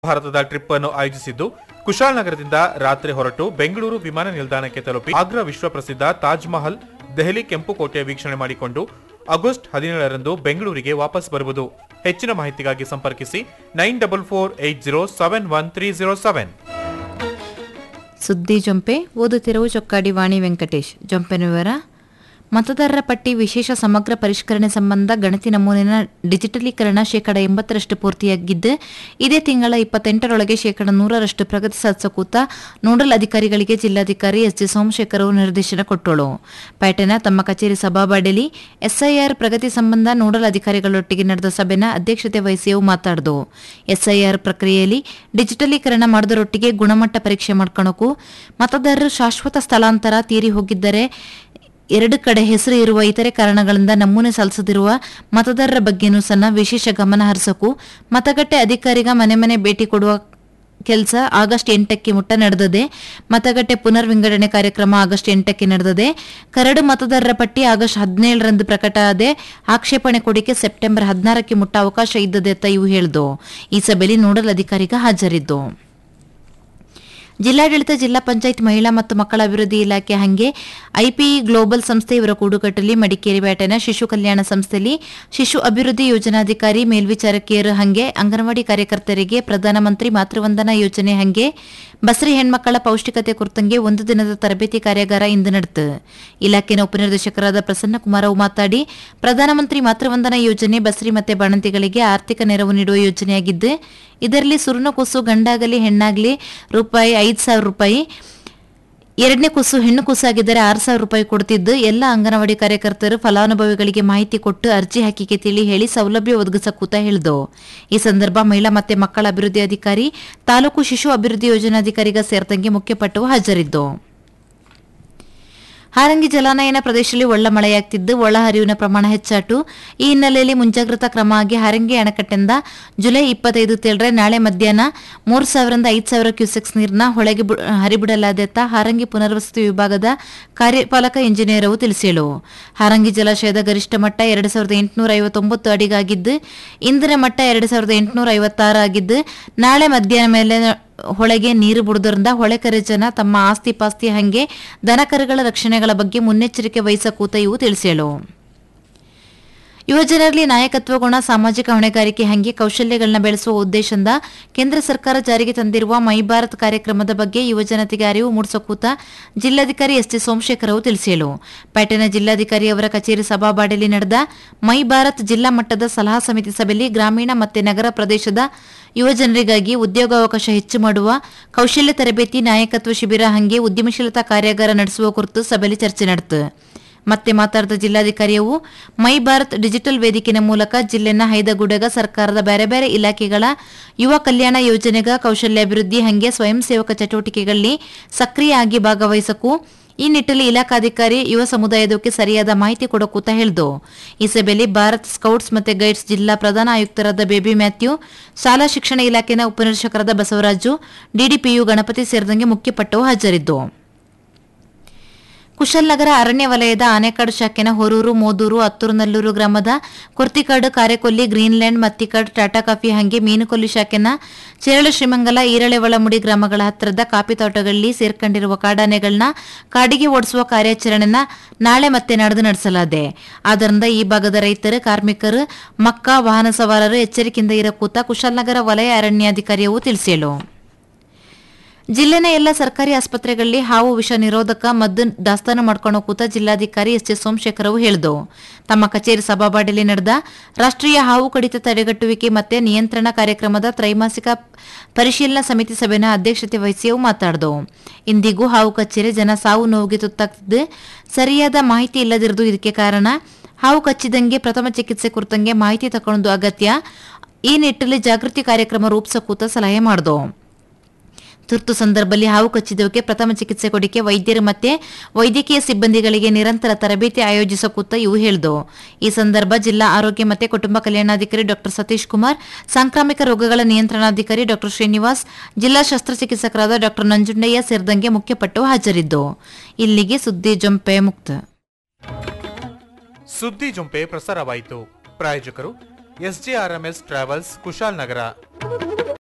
ಭಾರತದ ಟ್ರಿಪ್ ಅನ್ನು ಆಯೋಜಿಸಿದ್ದು ಕುಶಾಲನಗರದಿಂದ ರಾತ್ರಿ ಹೊರಟು ಬೆಂಗಳೂರು ವಿಮಾನ ನಿಲ್ದಾಣಕ್ಕೆ ತಲುಪಿ ಆಗ್ರಾ ವಿಶ್ವ ಪ್ರಸಿದ್ಧ ತಾಜ್ ಮಹಲ್ ದೆಹಲಿ ಕೆಂಪುಕೋಟೆ ವೀಕ್ಷಣೆ ಮಾಡಿಕೊಂಡು ಆಗಸ್ಟ್ ಹದಿನೇಳರಂದು ಬೆಂಗಳೂರಿಗೆ ವಾಪಸ್ ಬರುವುದು ಹೆಚ್ಚಿನ ಮಾಹಿತಿಗಾಗಿ ಸಂಪರ್ಕಿಸಿ nine double four eight zero seven one three zero seven ಸುದ್ದಿ ಜೊಂಪೆ ಓದುತ್ತಿರುವ ಚೊಕ್ಕಾಡಿ ವಾಣಿ ವೆಂಕಟೇಶ್ ಜೊಂಪೆನ ವಿವರ ಮತದಾರರ ಪಟ್ಟಿ ವಿಶೇಷ ಸಮಗ್ರ ಪರಿಷ್ಕರಣೆ ಸಂಬಂಧ ಗಣತಿ ನಮೂನಿನ ಡಿಜಿಟಲೀಕರಣ ಶೇಕಡ ಎಂಬತ್ತರಷ್ಟು ಪೂರ್ತಿಯಾಗಿದ್ದು ಇದೇ ತಿಂಗಳ ಇಪ್ಪತ್ತೆಂಟರೊಳಗೆ ಶೇಕಡ ನೂರರಷ್ಟು ಪ್ರಗತಿ ಸಾಧಿಸಕೂತ ನೋಡಲ್ ಅಧಿಕಾರಿಗಳಿಗೆ ಜಿಲ್ಲಾಧಿಕಾರಿ ಎಸ್ ಜಿ ಸೋಮಶೇಖರ್ ಅವರು ನಿರ್ದೇಶನ ಕೊಟ್ಟಳು ಪ್ಯಾಟೆನ ತಮ್ಮ ಕಚೇರಿ ಸಭಾಬಾಡಲಿ ಎಸ್ಐಆರ್ ಪ್ರಗತಿ ಸಂಬಂಧ ನೋಡಲ್ ಅಧಿಕಾರಿಗಳೊಟ್ಟಿಗೆ ನಡೆದ ಸಭೆನ ಅಧ್ಯಕ್ಷತೆ ವಹಿಸಿ ಅವು ಮಾತಾಡಿದು ಎಸ್ಐಆರ್ ಪ್ರಕ್ರಿಯೆಯಲ್ಲಿ ಡಿಜಿಟಲೀಕರಣ ಮಾಡೋದರೊಟ್ಟಿಗೆ ಗುಣಮಟ್ಟ ಪರೀಕ್ಷೆ ಮಾಡ್ಕೊಳಕು ಮತದಾರರು ಶಾಶ್ವತ ಸ್ಥಳಾಂತರ ತೀರಿ ಹೋಗಿದ್ದರೆ ಎರಡು ಕಡೆ ಹೆಸರು ಇರುವ ಇತರೆ ಕಾರಣಗಳಿಂದ ನಮೂನೆ ಸಲ್ಲಿಸದಿರುವ ಮತದಾರರ ಬಗ್ಗೆನೂ ಸಹ ವಿಶೇಷ ಗಮನ ಹರಿಸಕು ಮತಗಟ್ಟೆ ಅಧಿಕಾರಿಗ ಮನೆ ಮನೆ ಭೇಟಿ ಕೊಡುವ ಕೆಲಸ ಆಗಸ್ಟ್ ಎಂಟಕ್ಕೆ ಮುಟ್ಟ ನಡೆದದೆ ಮತಗಟ್ಟೆ ಪುನರ್ ವಿಂಗಡಣೆ ಕಾರ್ಯಕ್ರಮ ಆಗಸ್ಟ್ ಎಂಟಕ್ಕೆ ನಡೆದದೆ ಕರಡು ಮತದಾರರ ಪಟ್ಟಿ ಆಗಸ್ಟ್ ಹದಿನೇಳರಂದು ಪ್ರಕಟ ಆದೆ ಆಕ್ಷೇಪಣೆ ಕೊಡಿಕೆ ಸೆಪ್ಟೆಂಬರ್ ಹದಿನಾರಕ್ಕೆ ಮುಟ್ಟ ಅವಕಾಶ ಇದ್ದದೆ ಅಂತ ಇವು ಹೇಳಿದು ಈ ಸಭೆಯಲ್ಲಿ ನೋಡಲ್ ಅಧಿಕಾರಿಗ ಹಾಜರಿದ್ದು ಜಿಲ್ಲಾಡಳಿತ ಜಿಲ್ಲಾ ಪಂಚಾಯತ್ ಮಹಿಳಾ ಮತ್ತು ಮಕ್ಕಳ ಅಭಿವೃದ್ಧಿ ಇಲಾಖೆ ಹಂಗೆ ಐಪಿಇ ಗ್ಲೋಬಲ್ ಸಂಸ್ಥೆ ಇವರ ಕೂಡುಕಟ್ಟಲ್ಲಿ ಮಡಿಕೇರಿ ಬ್ಯಾಟನ ಶಿಶು ಕಲ್ಯಾಣ ಸಂಸ್ಥೆಯಲ್ಲಿ ಶಿಶು ಅಭಿವೃದ್ಧಿ ಯೋಜನಾಧಿಕಾರಿ ಮೇಲ್ವಿಚಾರಕಿಯರು ಹಂಗೆ ಅಂಗನವಾಡಿ ಕಾರ್ಯಕರ್ತರಿಗೆ ಪ್ರಧಾನಮಂತ್ರಿ ಮಾತೃವಂದನಾ ಯೋಜನೆ ಹಂಗೆ ಬಸರಿ ಹೆಣ್ಮಕ್ಕಳ ಪೌಷ್ಟಿಕತೆ ಕುರಿತಂಗೆ ಒಂದು ದಿನದ ತರಬೇತಿ ಕಾರ್ಯಾಗಾರ ಇಂದು ನಡೆತು ಇಲಾಖೆನ ಉಪನಿರ್ದೇಶಕರಾದ ಪ್ರಸನ್ನ ಕುಮಾರ್ ಅವು ಮಾತಾಡಿ ಪ್ರಧಾನಮಂತ್ರಿ ಮಾತೃವಂದನಾ ಯೋಜನೆ ಬಸರಿ ಮತ್ತೆ ಬಾಣಂತಿಗಳಿಗೆ ಆರ್ಥಿಕ ನೆರವು ನೀಡುವ ಯೋಜನೆಯಾಗಿದ್ದು ಇದರಲ್ಲಿ ಸುರುನ ಕೂಸು ಗಂಡಾಗಲಿ ಹೆಣ್ಣಾಗಲಿ ರೂಪಾಯಿ ಐದು ಸಾವಿರ ರೂಪಾಯಿ ಎರಡನೇ ಕೂಸು ಹೆಣ್ಣು ಕೂಸಾಗಿದ್ದರೆ ಆರು ಸಾವಿರ ರೂಪಾಯಿ ಕೊಡ್ತಿದ್ದು ಎಲ್ಲ ಅಂಗನವಾಡಿ ಕಾರ್ಯಕರ್ತರು ಫಲಾನುಭವಿಗಳಿಗೆ ಮಾಹಿತಿ ಕೊಟ್ಟು ಅರ್ಜಿ ಹಾಕಿಕೆ ತಿಳಿ ಹೇಳಿ ಸೌಲಭ್ಯ ಒದಗಿಸಕೂತ ಹೇಳಿದು ಈ ಸಂದರ್ಭ ಮಹಿಳಾ ಮತ್ತೆ ಮಕ್ಕಳ ಅಭಿವೃದ್ಧಿ ಅಧಿಕಾರಿ ತಾಲೂಕು ಶಿಶು ಅಭಿವೃದ್ಧಿ ಯೋಜನಾಧಿಕಾರಿಗ ಸೇರಿದಂಗೆ ಮುಖ್ಯಪಟ್ಟವು ಹಾಜರಿದ್ದು ಹಾರಂಗಿ ಜಲಾನಯನ ಪ್ರದೇಶದಲ್ಲಿ ಒಳ್ಳ ಮಳೆಯಾಗ್ತಿದ್ದು ಒಳ ಹರಿವಿನ ಪ್ರಮಾಣ ಹೆಚ್ಚಾಟು ಈ ಹಿನ್ನೆಲೆಯಲ್ಲಿ ಮುಂಜಾಗ್ರತಾ ಕ್ರಮ ಆಗಿ ಹಾರಂಗಿ ಅಣೆಕಟ್ಟಿಂದ ಜುಲೈ ಇಪ್ಪತ್ತೈದು ತೇಳ್ರೆ ನಾಳೆ ಮಧ್ಯಾಹ್ನ ಮೂರು ಸಾವಿರದಿಂದ ಐದು ಸಾವಿರ ಕ್ಯೂಸೆಕ್ಸ್ ನೀರನ್ನ ಹೊಳೆಗೆ ಬು- ಹರಿಬಿಡಲಾದೆತ್ತ ಹಾರಂಗಿ ಪುನರ್ವಸತಿ ವಿಭಾಗದ ಕಾರ್ಯಪಾಲಕ ಇಂಜಿನಿಯರ್ ಅವು ತಿಳಿಸಿಳು ಹಾರಂಗಿ ಜಲಾಶಯದ ಗರಿಷ್ಠ ಮಟ್ಟ ಎರಡು ಸಾವಿರದ ಎಂಟುನೂರ ಐವತ್ತೊಂಬತ್ತು ಅಡಿಗಾಗಿದ್ದು ಇಂದಿನ ಮಟ್ಟ ಎರಡು ಸಾವಿರದ ಎಂಟುನೂರ ಐವತ್ತಾರು ಆಗಿದ್ದು ನಾಳೆ ಮಧ್ಯಾಹ್ನ ಮೇಲೆ ಹೊಳೆಗೆ ನೀರು ಬಿಡುವುದರಿಂದ ಹೊಳೆಕರೆ ಜನ ತಮ್ಮ ಆಸ್ತಿ ಪಾಸ್ತಿ ಹಂಗೆ ದನಕರುಗಳ ರಕ್ಷಣೆಗಳ ಬಗ್ಗೆ ಮುನ್ನೆಚ್ಚರಿಕೆ ವಹಿಸಕೂತ ಇವು ತಿಳಿಸೇಳು ಯುವಜನರಲ್ಲಿ ನಾಯಕತ್ವ ಗುಣ ಸಾಮಾಜಿಕ ಹೊಣೆಗಾರಿಕೆ ಹಂಗೆ ಕೌಶಲ್ಯಗಳನ್ನ ಬೆಳೆಸುವ ಉದ್ದೇಶದಿಂದ ಕೇಂದ್ರ ಸರ್ಕಾರ ಜಾರಿಗೆ ತಂದಿರುವ ಮೈ ಭಾರತ್ ಕಾರ್ಯಕ್ರಮದ ಬಗ್ಗೆ ಯುವಜನತೆಗೆ ಅರಿವು ಮೂಡಿಸಕೂತ ಜಿಲ್ಲಾಧಿಕಾರಿ ಎಸ್ ಟಿ ಸೋಮಶೇಖರ್ ಅವರು ತಿಳಿಸಿದರು ಪ್ಯಾಟೆನ ಜಿಲ್ಲಾಧಿಕಾರಿ ಅವರ ಕಚೇರಿ ಸಭಾಬಾಡಲಿ ನಡೆದ ಮೈ ಭಾರತ್ ಜಿಲ್ಲಾ ಮಟ್ಟದ ಸಲಹಾ ಸಮಿತಿ ಸಭೆಯಲ್ಲಿ ಗ್ರಾಮೀಣ ಮತ್ತೆ ನಗರ ಪ್ರದೇಶದ ಯುವಜನರಿಗಾಗಿ ಉದ್ಯೋಗಾವಕಾಶ ಹೆಚ್ಚು ಮಾಡುವ ಕೌಶಲ್ಯ ತರಬೇತಿ ನಾಯಕತ್ವ ಶಿಬಿರ ಹಂಗೆ ಉದ್ಯಮಶೀಲತಾ ಕಾರ್ಯಾಗಾರ ನಡೆಸುವ ಕುರಿತು ಸಭೆಯಲ್ಲಿ ಚರ್ಚೆ ನಡೆಯಿತು ಮತ್ತೆ ಮಾತಾಡಿದ ಜಿಲ್ಲಾಧಿಕಾರಿಯವು ಮೈ ಭಾರತ್ ಡಿಜಿಟಲ್ ವೇದಿಕೆನ ಮೂಲಕ ಜಿಲ್ಲೆನ ಹೈದಗುಡಗ ಸರ್ಕಾರದ ಬೇರೆ ಬೇರೆ ಇಲಾಖೆಗಳ ಯುವ ಕಲ್ಯಾಣ ಯೋಜನೆಗ ಕೌಶಲ್ಯಾಭಿವೃದ್ಧಿ ಹಂಗೆ ಸ್ವಯಂ ಸೇವಕ ಚಟುವಟಿಕೆಗಳಲ್ಲಿ ಸಕ್ರಿಯ ಆಗಿ ಭಾಗವಹಿಸಕು ಈ ನಿಟ್ಟಿನಲ್ಲಿ ಇಲಾಖಾಧಿಕಾರಿ ಯುವ ಸಮುದಾಯದಕ್ಕೆ ಸರಿಯಾದ ಮಾಹಿತಿ ಕೊಡಕೂತ ಹೇಳಿದು ಈ ಸಭೆಯಲ್ಲಿ ಭಾರತ್ ಸ್ಕೌಟ್ಸ್ ಮತ್ತೆ ಗೈಡ್ಸ್ ಜಿಲ್ಲಾ ಪ್ರಧಾನ ಆಯುಕ್ತರಾದ ಬೇಬಿ ಮ್ಯಾಥ್ಯೂ ಶಾಲಾ ಶಿಕ್ಷಣ ಇಲಾಖೆನ ಉಪನಿರ್ದೇಶಕರಾದ ಬಸವರಾಜು ಡಿಡಿಪಿಯು ಗಣಪತಿ ಸೇರಿದಂಗೆ ಮುಖ್ಯಪಟ್ಟವು ಹಾಜರಿದ್ದು ಕುಶಲ್ನಗರ ಅರಣ್ಯ ವಲಯದ ಆನೆಕಾಡು ಶಾಖೆನ ಹೊರೂರು ಮೋದೂರು ಹತ್ತೂರುನಲ್ಲೂರು ಗ್ರಾಮದ ಕುರ್ತಿಕಾಡು ಕಾರೆಕೊಲ್ಲಿ ಗ್ರೀನ್ಲ್ಯಾಂಡ್ ಮತ್ತಿಕಾಡು ಟಾಟಾ ಕಾಫಿ ಹಂಗೆ ಮೀನುಕೊಲ್ಲಿ ಶಾಖೆನ ಚೇರಳ ಶ್ರೀಮಂಗಲ ಈರಳೆವಳಮುಡಿ ಗ್ರಾಮಗಳ ಹತ್ತಿರದ ಕಾಫಿ ತೋಟಗಳಲ್ಲಿ ಸೇರ್ಕೊಂಡಿರುವ ಕಾಡಾನೆಗಳನ್ನ ಕಾಡಿಗೆ ಓಡಿಸುವ ಕಾರ್ಯಾಚರಣೆನ ನಾಳೆ ಮತ್ತೆ ನಡೆದು ನಡೆಸಲಾದೆ ಆದ್ದರಿಂದ ಈ ಭಾಗದ ರೈತರು ಕಾರ್ಮಿಕರು ಮಕ್ಕ ವಾಹನ ಸವಾರರು ಎಚ್ಚರಿಕೆಯಿಂದ ಇರಕೂತ ಕುಶಾಲನಗರ ವಲಯ ಅರಣ್ಯಾಧಿಕಾರಿಯವು ತಿಳಿಸಿಳು ಜಿಲ್ಲೆನ ಎಲ್ಲ ಸರ್ಕಾರಿ ಆಸ್ಪತ್ರೆಗಳಲ್ಲಿ ಹಾವು ವಿಷ ನಿರೋಧಕ ಮದ್ದು ದಾಸ್ತಾನು ಮಾಡ್ಕೊಂಡು ಕೂತ ಜಿಲ್ಲಾಧಿಕಾರಿ ಎಸ್ ಜೆ ಸೋಮಶೇಖರ್ ಅವರು ಹೇಳಿದರು ತಮ್ಮ ಕಚೇರಿ ಸಭಾಬಾಡಲಿ ನಡೆದ ರಾಷ್ಟ್ರೀಯ ಹಾವು ಕಡಿತ ತಡೆಗಟ್ಟುವಿಕೆ ಮತ್ತೆ ನಿಯಂತ್ರಣ ಕಾರ್ಯಕ್ರಮದ ತ್ರೈಮಾಸಿಕ ಪರಿಶೀಲನಾ ಸಮಿತಿ ಸಭೆನ ಅಧ್ಯಕ್ಷತೆ ವಹಿಸಿ ಅವು ಮಾತಾಡಿದವು ಇಂದಿಗೂ ಹಾವು ಕಚ್ಚೇರಿ ಜನ ಸಾವು ನೋವಿಗೆ ತುತ್ತಾಗ್ತಿದ್ದು ಸರಿಯಾದ ಮಾಹಿತಿ ಇಲ್ಲದಿರುವುದು ಇದಕ್ಕೆ ಕಾರಣ ಹಾವು ಕಚ್ಚಿದಂಗೆ ಪ್ರಥಮ ಚಿಕಿತ್ಸೆ ಕುರಿತಂಗೆ ಮಾಹಿತಿ ತಕೊಳ್ಳೋದು ಅಗತ್ಯ ಈ ನಿಟ್ಟಿನಲ್ಲಿ ಜಾಗೃತಿ ಕಾರ್ಯಕ್ರಮ ರೂಪಿಸಕೂತ ಸಲಹೆ ಮಾಡಿದವು ತುರ್ತು ಸಂದರ್ಭದಲ್ಲಿ ಹಾವು ಕಚ್ಚಿದವಕ್ಕೆ ಪ್ರಥಮ ಚಿಕಿತ್ಸೆ ಕೊಡಿಕೆ ವೈದ್ಯರು ಮತ್ತೆ ವೈದ್ಯಕೀಯ ಸಿಬ್ಬಂದಿಗಳಿಗೆ ನಿರಂತರ ತರಬೇತಿ ಆಯೋಜಿಸಕೂತ ಇವು ಹೇಳಿದವು ಈ ಸಂದರ್ಭ ಜಿಲ್ಲಾ ಆರೋಗ್ಯ ಮತ್ತು ಕುಟುಂಬ ಕಲ್ಯಾಣಾಧಿಕಾರಿ ಡಾಕ್ಟರ್ ಸತೀಶ್ ಕುಮಾರ್ ಸಾಂಕ್ರಾಮಿಕ ರೋಗಗಳ ನಿಯಂತ್ರಣಾಧಿಕಾರಿ ಡಾಕ್ಟರ್ ಶ್ರೀನಿವಾಸ್ ಜಿಲ್ಲಾ ಶಸ್ತ್ರಚಿಕಿತ್ಸಕರಾದ ಡಾಕ್ಟರ್ ನಂಜುಂಡಯ್ಯ ಸೇರಿದಂಗೆ ಮುಖ್ಯಪಟ್ಟು ಹಾಜರಿದ್ದು ಇಲ್ಲಿಗೆ ಸುದ್ದಿ ಜೊಂಪೆ ಮುಕ್ತ ಸುದ್ದಿ ಜುಂಪೆ ಪ್ರಸಾರವಾಯಿತು ಪ್ರಾಯೋಜಕರು ಎಸ್ಜೆಆರ್ಎಂಎಸ್ ಟ್ರಾವೆಲ್ಸ್ ಕುಶಾಲ್ ನಗರ